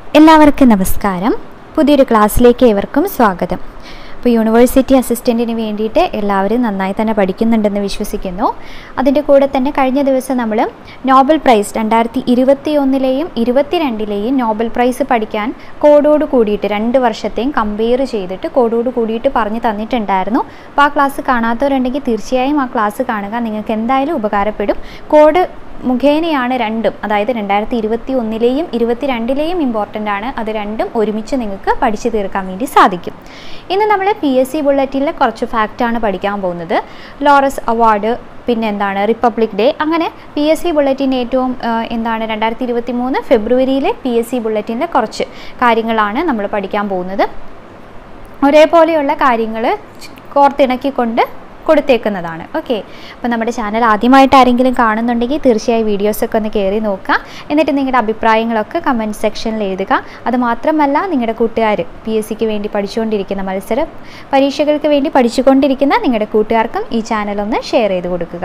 എല്ലാവർക്കും നമസ്കാരം പുതിയൊരു ക്ലാസ്സിലേക്ക് ഏവർക്കും സ്വാഗതം അപ്പോൾ യൂണിവേഴ്സിറ്റി അസിസ്റ്റൻറ്റിന് വേണ്ടിയിട്ട് എല്ലാവരും നന്നായി തന്നെ പഠിക്കുന്നുണ്ടെന്ന് വിശ്വസിക്കുന്നു അതിൻ്റെ കൂടെ തന്നെ കഴിഞ്ഞ ദിവസം നമ്മൾ നോബൽ പ്രൈസ് രണ്ടായിരത്തി ഇരുപത്തി ഒന്നിലെയും ഇരുപത്തിരണ്ടിലെയും നോബൽ പ്രൈസ് പഠിക്കാൻ കോഡോട് കൂടിയിട്ട് രണ്ട് വർഷത്തെയും കമ്പയർ ചെയ്തിട്ട് കോഡോട് കൂടിയിട്ട് പറഞ്ഞു തന്നിട്ടുണ്ടായിരുന്നു അപ്പോൾ ആ ക്ലാസ് കാണാത്തവരുണ്ടെങ്കിൽ തീർച്ചയായും ആ ക്ലാസ് കാണുക നിങ്ങൾക്ക് എന്തായാലും ഉപകാരപ്പെടും കോഡ് മുഖേനയാണ് രണ്ടും അതായത് രണ്ടായിരത്തി ഇരുപത്തി ഒന്നിലെയും ഇരുപത്തിരണ്ടിലെയും ഇമ്പോർട്ടൻ്റ് ആണ് അത് രണ്ടും ഒരുമിച്ച് നിങ്ങൾക്ക് പഠിച്ചു തീർക്കാൻ വേണ്ടി സാധിക്കും ഇന്ന് നമ്മൾ പി എസ് സി ബുള്ളറ്റിലെ കുറച്ച് ഫാക്റ്റാണ് പഠിക്കാൻ പോകുന്നത് ലോറസ് അവാർഡ് പിന്നെ എന്താണ് റിപ്പബ്ലിക് ഡേ അങ്ങനെ പി എസ് സി ബുള്ളറ്റിൻ്റെ ഏറ്റവും ആ, എന്താണ് രണ്ടായിരത്തി ഇരുപത്തി മൂന്ന് ഫെബ്രുവരിയിലെ പി എസ് സി ബുള്ളറ്റിൻ്റെ കുറച്ച് കാര്യങ്ങളാണ് നമ്മൾ പഠിക്കാൻ പോകുന്നത് ഒരേപോലെയുള്ള കാര്യങ്ങൾ കോർത്തിണക്കിക്കൊണ്ട് കൊടുത്തേക്കുന്നതാണ് ഓക്കെ അപ്പോൾ നമ്മുടെ ചാനൽ ആദ്യമായിട്ട് ആരെങ്കിലും കാണുന്നുണ്ടെങ്കിൽ തീർച്ചയായും വീഡിയോസൊക്കെ ഒന്ന് കയറി നോക്കുക എന്നിട്ട് നിങ്ങളുടെ അഭിപ്രായങ്ങളൊക്കെ കമൻറ്റ് സെക്ഷനിൽ എഴുതുക അത് മാത്രമല്ല നിങ്ങളുടെ കൂട്ടുകാർ പി എസ് സിക്ക് വേണ്ടി പഠിച്ചുകൊണ്ടിരിക്കുന്ന മത്സര പരീക്ഷകൾക്ക് വേണ്ടി പഠിച്ചുകൊണ്ടിരിക്കുന്ന നിങ്ങളുടെ കൂട്ടുകാർക്കും ഈ ചാനൽ ഒന്ന് ഷെയർ ചെയ്ത് കൊടുക്കുക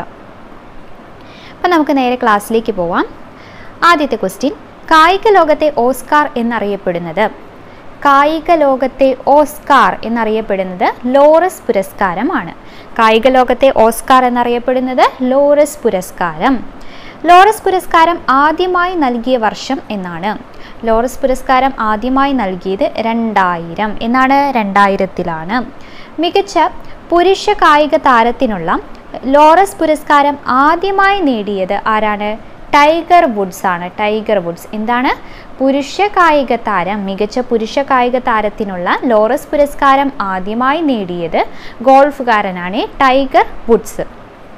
അപ്പം നമുക്ക് നേരെ ക്ലാസ്സിലേക്ക് പോവാം ആദ്യത്തെ ക്വസ്റ്റ്യൻ കായിക ലോകത്തെ ഓസ്കാർ എന്നറിയപ്പെടുന്നത് കായിക ലോകത്തെ ഓസ്കാർ എന്നറിയപ്പെടുന്നത് ലോറസ് പുരസ്കാരമാണ് കായിക ലോകത്തെ ഓസ്കാർ എന്നറിയപ്പെടുന്നത് ലോറസ് പുരസ്കാരം ലോറസ് പുരസ്കാരം ആദ്യമായി നൽകിയ വർഷം എന്നാണ് ലോറസ് പുരസ്കാരം ആദ്യമായി നൽകിയത് രണ്ടായിരം എന്നാണ് രണ്ടായിരത്തിലാണ് മികച്ച പുരുഷ കായിക താരത്തിനുള്ള ലോറസ് പുരസ്കാരം ആദ്യമായി നേടിയത് ആരാണ് ടൈഗർ വുഡ്സ് ആണ് ടൈഗർ വുഡ്സ് എന്താണ് പുരുഷ കായിക താരം മികച്ച പുരുഷ കായിക താരത്തിനുള്ള ലോറസ് പുരസ്കാരം ആദ്യമായി നേടിയത് ഗോൾഫുകാരനാണ് ടൈഗർ വുഡ്സ്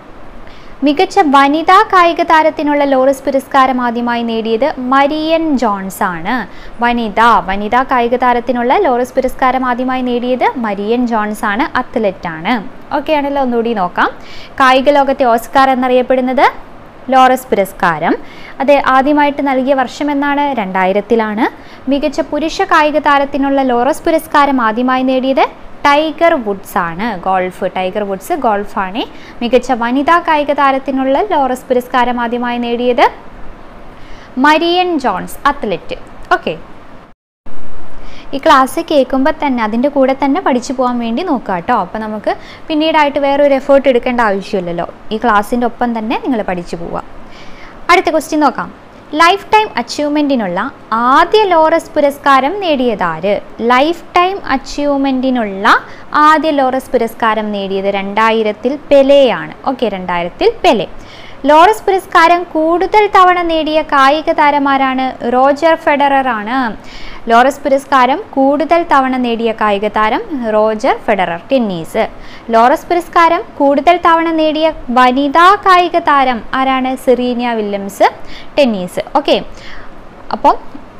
മികച്ച വനിതാ കായിക താരത്തിനുള്ള ലോറസ് പുരസ്കാരം ആദ്യമായി നേടിയത് മരിയൻ ജോൺസ് ആണ് വനിത വനിതാ കായിക താരത്തിനുള്ള ലോറസ് പുരസ്കാരം ആദ്യമായി നേടിയത് മരിയൻ ജോൺസ് ആണ് അത്ലറ്റ് ആണ് ഓക്കെ ആണല്ലോ ഒന്നുകൂടി നോക്കാം കായിക ലോകത്തെ ഓസ്കാർ എന്നറിയപ്പെടുന്നത് ലോറസ് പുരസ്കാരം അത് ആദ്യമായിട്ട് നൽകിയ വർഷം എന്നാണ് രണ്ടായിരത്തിലാണ് മികച്ച പുരുഷ കായിക താരത്തിനുള്ള ലോറസ് പുരസ്കാരം ആദ്യമായി നേടിയത് ടൈഗർ വുഡ്സ് ആണ് ഗോൾഫ് ടൈഗർ വുഡ്സ് ഗോൾഫാണ് മികച്ച വനിതാ കായിക താരത്തിനുള്ള ലോറസ് പുരസ്കാരം ആദ്യമായി നേടിയത് മരിയൻ ജോൺസ് അത്ലറ്റ് ഓക്കെ ഈ ക്ലാസ് കേൾക്കുമ്പോൾ തന്നെ അതിൻ്റെ കൂടെ തന്നെ പഠിച്ചു പോകാൻ വേണ്ടി നോക്കുക കേട്ടോ അപ്പോൾ നമുക്ക് പിന്നീടായിട്ട് വേറൊരു എഫേർട്ട് എടുക്കേണ്ട ആവശ്യമില്ലല്ലോ ഈ ക്ലാസ്സിൻ്റെ ഒപ്പം തന്നെ നിങ്ങൾ പഠിച്ചു പോവുക അടുത്ത ക്വസ്റ്റ്യൻ നോക്കാം ലൈഫ് ടൈം അച്ചീവ്മെൻറ്റിനുള്ള ആദ്യ ലോറസ് പുരസ്കാരം നേടിയതാര് ലൈഫ് ടൈം അച്ചീവ്മെൻറ്റിനുള്ള ആദ്യ ലോറസ് പുരസ്കാരം നേടിയത് രണ്ടായിരത്തിൽ പെലെയാണ് ഓക്കെ രണ്ടായിരത്തിൽ പെലെ ലോറസ് പുരസ്കാരം കൂടുതൽ തവണ നേടിയ കായിക താരമാരാണ് റോജർ ഫെഡറർ ആണ് ലോറസ് പുരസ്കാരം കൂടുതൽ തവണ നേടിയ കായിക താരം റോജർ ഫെഡറർ ടെന്നീസ് ലോറസ് പുരസ്കാരം കൂടുതൽ തവണ നേടിയ വനിതാ കായിക താരം ആരാണ് സെറീന വില്യംസ് ടെന്നീസ് ഓക്കെ അപ്പം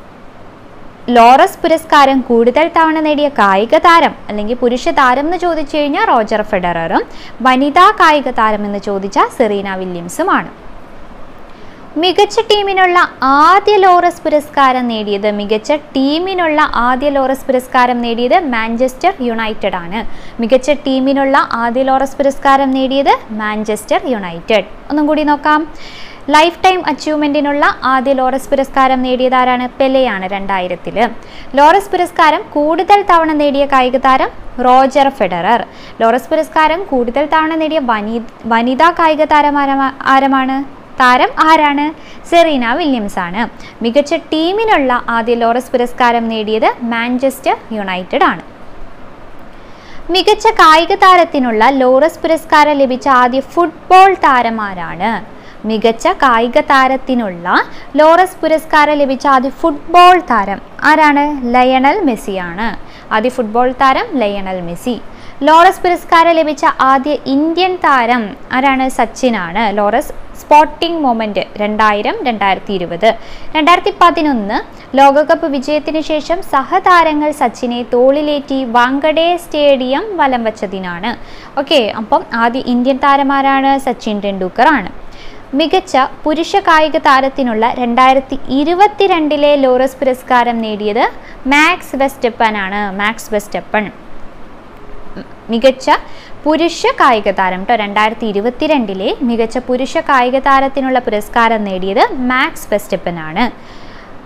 ലോറസ് പുരസ്കാരം കൂടുതൽ തവണ നേടിയ കായിക താരം അല്ലെങ്കിൽ പുരുഷ താരം എന്ന് ചോദിച്ചു കഴിഞ്ഞാൽ റോജർ ഫെഡററും വനിതാ കായിക താരം എന്ന് ചോദിച്ചാൽ സെറീന വില്യംസുമാണ് മികച്ച ടീമിനുള്ള ആദ്യ ലോറസ് പുരസ്കാരം നേടിയത് മികച്ച ടീമിനുള്ള ആദ്യ ലോറസ് പുരസ്കാരം നേടിയത് മാഞ്ചസ്റ്റർ യുണൈറ്റഡ് ആണ് മികച്ച ടീമിനുള്ള ആദ്യ ലോറസ് പുരസ്കാരം നേടിയത് മാഞ്ചസ്റ്റർ യുണൈറ്റഡ് ഒന്നും കൂടി നോക്കാം ലൈഫ് ടൈം അച്ചീവ്മെൻറ്റിനുള്ള ആദ്യ ലോറസ് പുരസ്കാരം നേടിയത് ആരാണ് പെലെയാണ് രണ്ടായിരത്തിൽ ലോറസ് പുരസ്കാരം കൂടുതൽ തവണ നേടിയ കായിക താരം റോജർ ഫെഡറർ ലോറസ് പുരസ്കാരം കൂടുതൽ തവണ നേടിയ വനി വനിതാ കായിക താരം ആരമാ- ആരമാണ് താരം ആരാണ് സെറീന വില്യംസ് ആണ് മികച്ച ടീമിനുള്ള ആദ്യ ലോറസ് പുരസ്കാരം നേടിയത് മാഞ്ചസ്റ്റർ യുണൈറ്റഡ് ആണ് മികച്ച കായിക താരത്തിനുള്ള ലോറസ് പുരസ്കാരം ലഭിച്ച ആദ്യ ഫുട്ബോൾ താരമാരാണ് മികച്ച കായിക താരത്തിനുള്ള ലോറസ് പുരസ്കാരം ലഭിച്ച ആദ്യ ഫുട്ബോൾ താരം ആരാണ് ലയണൽ മെസ്സിയാണ് ആദ്യ ഫുട്ബോൾ താരം ലയണൽ മെസ്സി ലോറസ് പുരസ്കാരം ലഭിച്ച ആദ്യ ഇന്ത്യൻ താരം ആരാണ് സച്ചിനാണ് ലോറസ് സ്പോർട്ടിംഗ് മൊമെന്റ് രണ്ടായിരം രണ്ടായിരത്തി ഇരുപത് രണ്ടായിരത്തി പതിനൊന്ന് ലോകകപ്പ് വിജയത്തിന് ശേഷം സഹതാരങ്ങൾ സച്ചിനെ തോളിലേറ്റി വാങ്കഡെ സ്റ്റേഡിയം വലം വച്ചതിനാണ് ഓക്കെ അപ്പം ആദ്യ ഇന്ത്യൻ താരമാരാണ് സച്ചിൻ ടെണ്ടുൽക്കർ ആണ് മികച്ച പുരുഷ കായിക താരത്തിനുള്ള രണ്ടായിരത്തി ഇരുപത്തിരണ്ടിലെ ലോറസ് പുരസ്കാരം നേടിയത് മാക്സ് വെസ്റ്റപ്പൻ ആണ് മാക്സ് വെസ്റ്റപ്പൺ മികച്ച പുരുഷ കായിക താരം കേട്ടോ രണ്ടായിരത്തി ഇരുപത്തിരണ്ടിലെ മികച്ച പുരുഷ കായിക താരത്തിനുള്ള പുരസ്കാരം നേടിയത് മാക്സ് വെസ്റ്റപ്പൻ ആണ്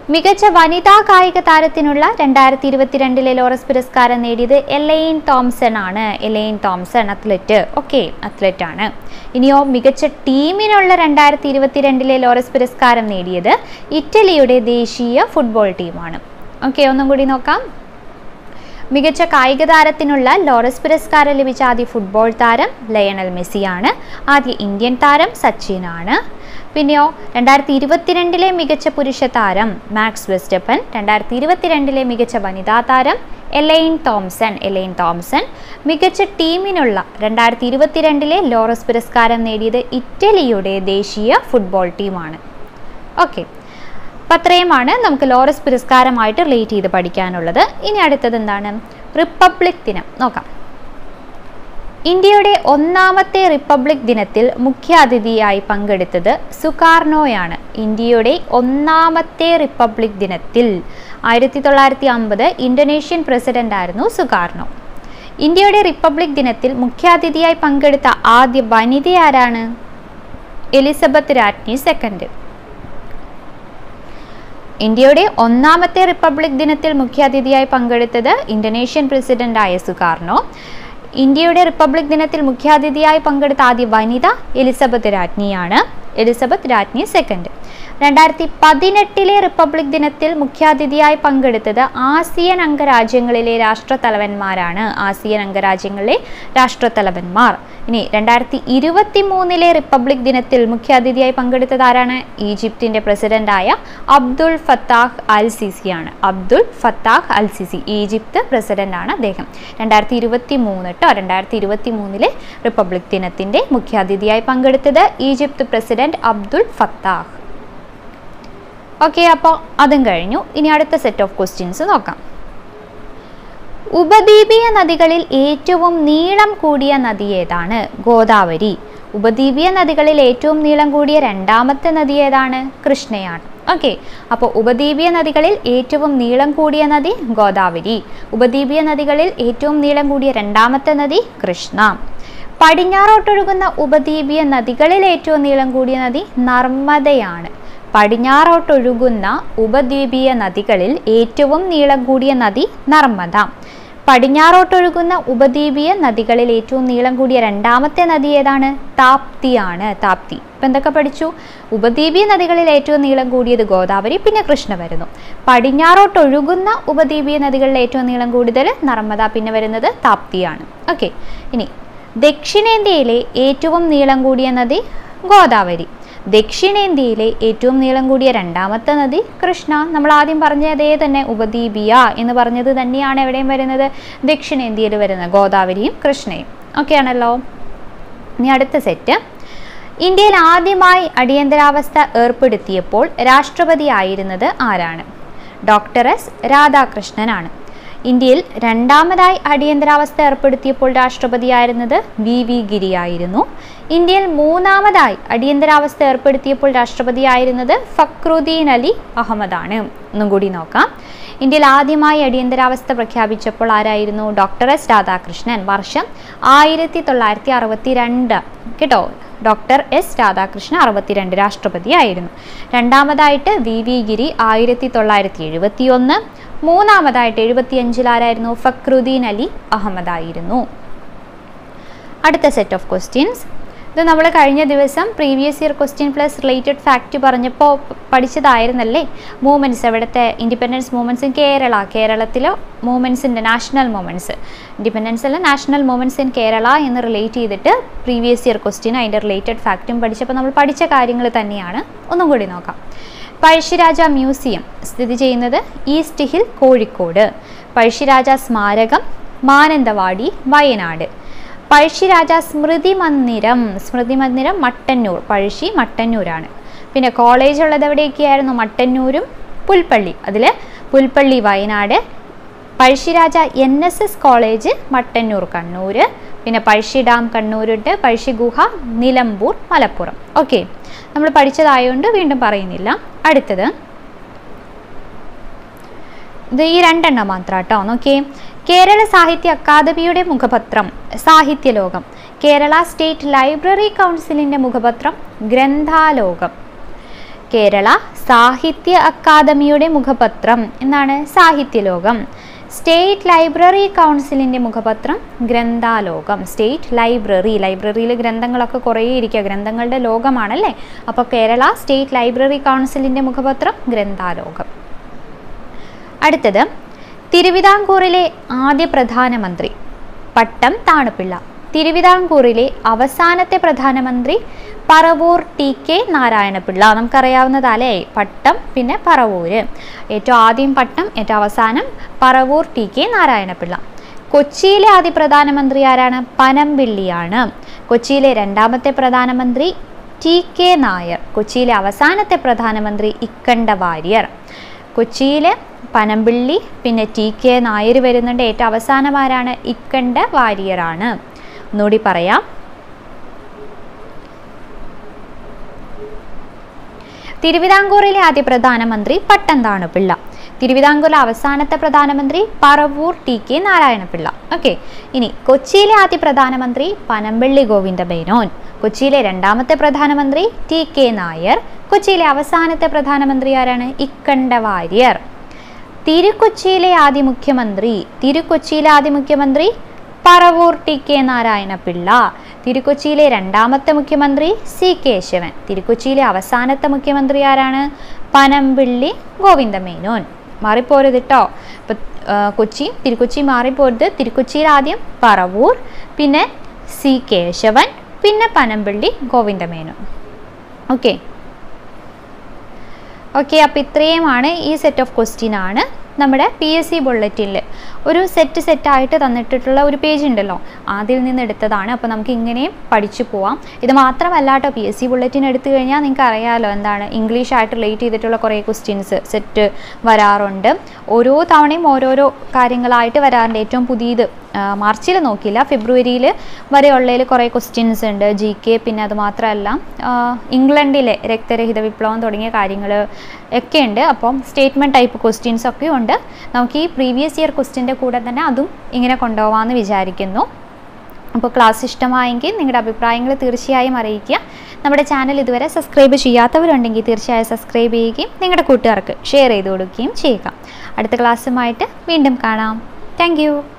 മികച്ച വനിതാ കായിക താരത്തിനുള്ള രണ്ടായിരത്തി ഇരുപത്തിരണ്ടിലെ ലോറസ് പുരസ്കാരം നേടിയത് എലൈൻ തോംസൺ ആണ് Elaine Thompson athlete okay athlete ആണ് ഇനിയോ മികച്ച ടീമിനുള്ള രണ്ടായിരത്തി ഇരുപത്തിരണ്ടിലെ ലോറസ് പുരസ്കാരം നേടിയത് ഇറ്റലിയുടെ ദേശീയ ഫുട്ബോൾ ടീമാണ് ഓക്കെ ഒന്നും കൂടി നോക്കാം മികച്ച കായിക താരത്തിനുള്ള ലോറസ് പുരസ്കാരം ലഭിച്ച ആദ്യ ഫുട്ബോൾ താരം ലയണൽ മെസ്സിയാണ് ആദ്യ ഇന്ത്യൻ താരം സച്ചിനാണ് പിന്നെയോ രണ്ടായിരത്തി ഇരുപത്തിരണ്ടിലെ മികച്ച പുരുഷ താരം മാക്സ് വെസ്റ്റപ്പൻ രണ്ടായിരത്തി ഇരുപത്തിരണ്ടിലെ മികച്ച വനിതാ താരം എലൈൻ തോംസൺ എലൈൻ തോംസൺ മികച്ച ടീമിനുള്ള രണ്ടായിരത്തി ഇരുപത്തിരണ്ടിലെ ലോറസ് പുരസ്കാരം നേടിയത് ഇറ്റലിയുടെ ദേശീയ ഫുട്ബോൾ ടീമാണ് ഓക്കെ അപ്പം അത്രയുമാണ് നമുക്ക് ലോറസ് പുരസ്കാരമായിട്ട് റിലേറ്റ് ചെയ്ത് പഠിക്കാനുള്ളത് ഇനി അടുത്തത് എന്താണ് റിപ്പബ്ലിക് ദിനം നോക്കാം ഇന്ത്യയുടെ ഒന്നാമത്തെ റിപ്പബ്ലിക് ദിനത്തിൽ മുഖ്യാതിഥിയായി പങ്കെടുത്തത് സുകാർണോയാണ് ഇന്ത്യയുടെ ഒന്നാമത്തെ റിപ്പബ്ലിക് ദിനത്തിൽ ആയിരത്തി തൊള്ളായിരത്തി അമ്പത് ഇന്തോനേഷ്യൻ പ്രസിഡന്റ് ആയിരുന്നു സുകാർണോ ഇന്ത്യയുടെ റിപ്പബ്ലിക് ദിനത്തിൽ മുഖ്യാതിഥിയായി പങ്കെടുത്ത ആദ്യ വനിത ആരാണ് എലിസബത്ത് രാജ്ഞി സെക്കൻഡ് ഇന്ത്യയുടെ ഒന്നാമത്തെ റിപ്പബ്ലിക് ദിനത്തിൽ മുഖ്യാതിഥിയായി പങ്കെടുത്തത് ഇന്തോനേഷ്യൻ പ്രസിഡന്റായ സുകാർണോ ഇന്ത്യയുടെ റിപ്പബ്ലിക് ദിനത്തിൽ മുഖ്യാതിഥിയായി പങ്കെടുത്ത ആദ്യ വനിത എലിസബത്ത് രാജ്ഞിയാണ് എലിസബത്ത് രാജ്ഞി സെക്കൻഡ് രണ്ടായിരത്തി പതിനെട്ടിലെ റിപ്പബ്ലിക് ദിനത്തിൽ മുഖ്യാതിഥിയായി പങ്കെടുത്തത് ആസിയൻ അംഗരാജ്യങ്ങളിലെ രാഷ്ട്രത്തലവന്മാരാണ് ആസിയൻ അംഗരാജ്യങ്ങളിലെ രാഷ്ട്രത്തലവന്മാർ ഇനി രണ്ടായിരത്തി ഇരുപത്തി മൂന്നിലെ റിപ്പബ്ലിക് ദിനത്തിൽ മുഖ്യാതിഥിയായി പങ്കെടുത്തത് ആരാണ് ഈജിപ്തിന്റെ പ്രസിഡന്റായ അബ്ദുൾ ഫത്താഹ് അൽ സിസിയാണ് Abdul Fattah al Sisi Egypt പ്രസിഡന്റാണ് അദ്ദേഹം രണ്ടായിരത്തി ഇരുപത്തി മൂന്ന് കേട്ടോ രണ്ടായിരത്തി ഇരുപത്തി മൂന്നിലെ റിപ്പബ്ലിക് ദിനത്തിന്റെ മുഖ്യാതിഥിയായി പങ്കെടുത്തത് Egypt president Abdul Fattah okay അപ്പോൾ അതും കഴിഞ്ഞു ഇനി അടുത്ത സെറ്റ് ഓഫ് ക്വസ്റ്റ്യൻസ് നോക്കാം ഉപദ്വീപീയ നദികളിൽ ഏറ്റവും നീളം കൂടിയ നദി ഏതാണ് ഗോദാവരി ഉപദ്വീപീയ നദികളിൽ ഏറ്റവും നീളം കൂടിയ രണ്ടാമത്തെ നദി ഏതാണ് കൃഷ്ണയാണ് ഓക്കെ അപ്പോൾ ഉപദ്വീപീയ നദികളിൽ ഏറ്റവും നീളം കൂടിയ നദി ഗോദാവരി ഉപദ്വീപീയ നദികളിൽ ഏറ്റവും നീളം കൂടിയ രണ്ടാമത്തെ നദി കൃഷ്ണ പടിഞ്ഞാറോട്ടൊഴുകുന്ന ഉപദ്വീപീയ നദികളിൽ ഏറ്റവും നീളം കൂടിയ നദി നർമ്മദയാണ് പടിഞ്ഞാറോട്ടൊഴുകുന്ന ഉപദ്വീപീയ നദികളിൽ ഏറ്റവും നീളം കൂടിയ നദി നർമ്മദ പടിഞ്ഞാറോട്ടൊഴുകുന്ന ഉപദ്വീപീയ നദികളിൽ ഏറ്റവും നീളം കൂടിയ രണ്ടാമത്തെ നദി ഏതാണ് താപ്തിയാണ് താപ്തി ഇപ്പം എന്തൊക്കെ പഠിച്ചു ഉപദ്വീപീയ നദികളിൽ ഏറ്റവും നീളം കൂടിയത് ഗോദാവരി പിന്നെ കൃഷ്ണ വരുന്നു പടിഞ്ഞാറോട്ടൊഴുകുന്ന ഉപദ്വീപീയ നദികളിൽ ഏറ്റവും നീളം കൂടുതൽ നർമ്മദ പിന്നെ വരുന്നത് താപ്തിയാണ് ഓക്കെ ഇനി ദക്ഷിണേന്ത്യയിലെ ഏറ്റവും നീളം കൂടിയ നദി ഗോദാവരി ദക്ഷിണേന്ത്യയിലെ ഏറ്റവും നീളം കൂടിയ രണ്ടാമത്തെ നദി കൃഷ്ണ നമ്മൾ ആദ്യം പറഞ്ഞ അതേ തന്നെ ഉപദ്വീപിയ എന്ന് പറഞ്ഞത് തന്നെയാണ് എവിടെയും വരുന്നത് ദക്ഷിണേന്ത്യയിൽ വരുന്നത് ഗോദാവരിയും കൃഷ്ണയും ഓക്കെ ആണല്ലോ ഇനി അടുത്ത സെറ്റ് ഇന്ത്യയിൽ ആദ്യമായി അടിയന്തരാവസ്ഥ ഏർപ്പെടുത്തിയപ്പോൾ രാഷ്ട്രപതിയായിരുന്നത് ആരാണ് ഡോക്ടർ എസ് രാധാകൃഷ്ണനാണ് ഇന്ത്യയിൽ രണ്ടാമതായി അടിയന്തരാവസ്ഥ ഏർപ്പെടുത്തിയപ്പോൾ രാഷ്ട്രപതിയായിരുന്നത് വി വി ഗിരിയായിരുന്നു ഇന്ത്യയിൽ മൂന്നാമതായി അടിയന്തരാവസ്ഥ ഏർപ്പെടുത്തിയപ്പോൾ രാഷ്ട്രപതിയായിരുന്നത് ഫക്രുദ്ദീൻ അലി അഹമ്മദാണ് ഒന്നും കൂടി നോക്കാം ഇന്ത്യയിൽ ആദ്യമായി അടിയന്തരാവസ്ഥ പ്രഖ്യാപിച്ചപ്പോൾ ആരായിരുന്നു ഡോക്ടർ എസ് രാധാകൃഷ്ണൻ വർഷം ആയിരത്തി തൊള്ളായിരത്തി അറുപത്തി രണ്ട് കേട്ടോ ഡോക്ടർ എസ് രാധാകൃഷ്ണൻ അറുപത്തിരണ്ട് രാഷ്ട്രപതിയായിരുന്നു രണ്ടാമതായിട്ട് വി വി ഗിരി ആയിരത്തി തൊള്ളായിരത്തി എഴുപത്തി ഒന്ന് മൂന്നാമതായിട്ട് എഴുപത്തിയഞ്ചിൽ ആരായിരുന്നു ഫക്രുദ്ദീൻ അലി അഹമ്മദ് ആയിരുന്നു അടുത്ത സെറ്റ് ഓഫ് ക്വസ്റ്റ്യൻസ് ഇത് നമ്മൾ കഴിഞ്ഞ ദിവസം previous year question plus related fact പറഞ്ഞപ്പോൾ പഠിച്ചതായിരുന്നല്ലേ മൂവ്മെൻറ്റ്സ് എവിടുത്തെ ഇൻഡിപെൻഡൻസ് മൂവ്മെൻറ്റ്സ് ഇൻ കേരള കേരളത്തിലെ മൂവ്മെൻറ്റ്സിൻ്റെ നാഷണൽ മൂവ്മെൻറ്റ്സ് ഇൻഡിപെൻഡൻസ് അല്ല നാഷണൽ മൂവ്മെൻറ്റ്സ് ഇൻ കേരള എന്ന് റിലേറ്റ് ചെയ്തിട്ട് പ്രീവിയസ് ഇയർ ക്വസ്റ്റ്യൻ അതിൻ്റെ റിലേറ്റഡ് ഫാക്റ്റും പഠിച്ചപ്പോൾ നമ്മൾ പഠിച്ച കാര്യങ്ങൾ തന്നെയാണ് ഒന്നും കൂടി നോക്കാം പഴശ്ശിരാജ മ്യൂസിയം സ്ഥിതി ചെയ്യുന്നത് ഈസ്റ്റ് ഹിൽ കോഴിക്കോട് പഴശ്ശിരാജ സ്മാരകം മാനന്തവാടി വയനാട് പഴശ്ശിരാജ സ്മൃതി മന്ദിരം സ്മൃതി മന്ദിരം മട്ടന്നൂർ പഴശ്ശി മട്ടന്നൂരാണ് പിന്നെ കോളേജ് ഉള്ളത് എവിടെയൊക്കെയായിരുന്നു മട്ടന്നൂരും പുൽപ്പള്ളി അതിൽ Pulpally Wayanad Pazhassi Raja N S S college Mattannur Kannur പിന്നെ പഴശ്ശി ഡാം കണ്ണൂരുണ്ട് പഴശ്ശി ഗുഹ നിലമ്പൂർ മലപ്പുറം ഓക്കെ നമ്മൾ പഠിച്ചതായതുകൊണ്ട് വീണ്ടും പറയുന്നില്ല അടുത്തത് ഇത് ഈ രണ്ടെണ്ണം മാത്രം കേട്ടോ നോക്കിയേ കേരള സാഹിത്യ അക്കാദമിയുടെ മുഖപത്രം സാഹിത്യലോകം കേരള സ്റ്റേറ്റ് ലൈബ്രറി കൗൺസിലിൻ്റെ മുഖപത്രം ഗ്രന്ഥാലോകം കേരള സാഹിത്യ അക്കാദമിയുടെ മുഖപത്രം എന്താണ് സാഹിത്യലോകം സ്റ്റേറ്റ് ലൈബ്രറി കൗൺസിലിൻ്റെ മുഖപത്രം ഗ്രന്ഥാലോകം സ്റ്റേറ്റ് ലൈബ്രറി ലൈബ്രറിയിൽ ഗ്രന്ഥങ്ങളൊക്കെ കുറേ ഇരിക്കുക ഗ്രന്ഥങ്ങളുടെ ലോകമാണല്ലേ അപ്പോൾ കേരള സ്റ്റേറ്റ് ലൈബ്രറി കൗൺസിലിൻ്റെ മുഖപത്രം ഗ്രന്ഥാലോകം അടുത്തത് തിരുവിതാംകൂറിലെ ആദ്യ പ്രധാനമന്ത്രി പട്ടം താണുപിള്ള തിരുവിതാംകൂറിലെ അവസാനത്തെ പ്രധാനമന്ത്രി പറവൂർ ടി കെ നാരായണപിള്ള നമുക്കറിയാവുന്നതല്ലേ പട്ടം പിന്നെ പറവൂര് ഏറ്റവും ആദ്യം പട്ടം ഏറ്റവും അവസാനം പറവൂർ ടി കെ നാരായണപിള്ള കൊച്ചിയിലെ ആദ്യ പ്രധാനമന്ത്രി ആരാണ് പനമ്പിള്ളിയാണ് കൊച്ചിയിലെ രണ്ടാമത്തെ പ്രധാനമന്ത്രി ടി കെ നായർ കൊച്ചിയിലെ അവസാനത്തെ പ്രധാനമന്ത്രി ഇക്കണ്ട വാര്യർ കൊച്ചിയിലെ പനമ്പിള്ളി പിന്നെ ടി കെ നായർ വരുന്നുണ്ട് ഏറ്റവും അവസാനമാരാണ് ഇക്കണ്ട വാര്യറാണ് ഒന്നുകൂടി പറയാം തിരുവിതാംകൂറിലെ ആദ്യ പ്രധാനമന്ത്രി പട്ടംതാണു പിള്ള തിരുവിതാംകൂറിലെ അവസാനത്തെ പ്രധാനമന്ത്രി Paravur T K Narayana Pillai okay ഇനി കൊച്ചിയിലെ ആദ്യ പ്രധാനമന്ത്രി പനമ്പിള്ളി ഗോവിന്ദ മേനോൻ കൊച്ചിയിലെ രണ്ടാമത്തെ പ്രധാനമന്ത്രി ടി കെ നായർ കൊച്ചിയിലെ അവസാനത്തെ പ്രധാനമന്ത്രി ആരാണ് ഇക്കണ്ട വാര്യർ തിരുക്കൊച്ചിയിലെ ആദ്യ മുഖ്യമന്ത്രി തിരുക്കൊച്ചിയിലെ ആദ്യ മുഖ്യമന്ത്രി പറവൂർ ടി കെ നാരായണപിള്ള തിരുക്കൊച്ചിയിലെ രണ്ടാമത്തെ മുഖ്യമന്ത്രി സി കേശവൻ തിരുക്കൊച്ചിയിലെ അവസാനത്തെ മുഖ്യമന്ത്രി ആരാണ് പനമ്പിള്ളി ഗോവിന്ദമേനോൻ മാറിപ്പോരുത് കേട്ടോ ഇപ്പം കൊച്ചി തിരുക്കൊച്ചി മാറിപ്പോരുത് തിരുക്കൊച്ചിയിൽ ആദ്യം പറവൂർ പിന്നെ സി കേശവൻ പിന്നെ പനമ്പിള്ളി ഗോവിന്ദമേനോൻ ഓക്കെ ഓക്കെ അപ്പോൾ ഇത്രയുമാണ് ഈ സെറ്റ് ഓഫ് ക്വസ്റ്റ്യൻ ആണ് നമ്മുടെ പി എസ് സി ബുള്ളറ്റിനിൽ ഒരു സെറ്റ് സെറ്റായിട്ട് തന്നിട്ടുള്ള ഒരു പേജ് ഉണ്ടല്ലോ അതിൽ നിന്ന് എടുത്തതാണ് അപ്പോൾ നമുക്ക് ഇങ്ങനെയും പഠിച്ചു പോവാം ഇത് മാത്രമല്ല കേട്ടോ പി എസ് സി ബുള്ളറ്റിൻ എടുത്തു കഴിഞ്ഞാൽ നിങ്ങൾക്ക് അറിയാമല്ലോ എന്താണ് ഇംഗ്ലീഷായിട്ട് റിലേറ്റ് ചെയ്തിട്ടുള്ള കുറേ ക്വസ്റ്റ്യൻസ് സെറ്റ് വരാറുണ്ട് ഓരോ തവണയും ഓരോരോ കാര്യങ്ങളായിട്ട് വരാറുണ്ട് ഏറ്റവും പുതിയത് മാർച്ചിൽ നോക്കിയില്ല ഫെബ്രുവരിയിൽ വരെയുള്ളതിൽ കുറേ ക്വസ്റ്റ്യൻസ് ഉണ്ട് ജി കെ പിന്നെ അത് മാത്രമല്ല ഇംഗ്ലണ്ടിലെ രക്തരഹിത വിപ്ലവം തുടങ്ങിയ കാര്യങ്ങൾ ഒക്കെ ഉണ്ട് അപ്പം സ്റ്റേറ്റ്മെൻറ്റ് ടൈപ്പ് ക്വസ്റ്റ്യൻസ് ഒക്കെ ഉണ്ട് നമുക്ക് ഈ പ്രീവിയസ് ഇയർ ക്വസ്റ്റ്യൻ്റെ കൂടെ തന്നെ അതും ഇങ്ങനെ കൊണ്ടുപോകാമെന്ന് വിചാരിക്കുന്നു അപ്പോൾ ക്ലാസ് ഇഷ്ടമായെങ്കിൽ നിങ്ങളുടെ അഭിപ്രായങ്ങൾ തീർച്ചയായും അറിയിക്കുക നമ്മുടെ ചാനൽ ഇതുവരെ സബ്സ്ക്രൈബ് ചെയ്യാത്തവരുണ്ടെങ്കിൽ തീർച്ചയായും സബ്സ്ക്രൈബ് ചെയ്യുകയും നിങ്ങളുടെ കൂട്ടുകാർക്ക് ഷെയർ ചെയ്ത് കൊടുക്കുകയും ചെയ്യുക അടുത്ത ക്ലാസ്സുമായിട്ട് വീണ്ടും കാണാം താങ്ക്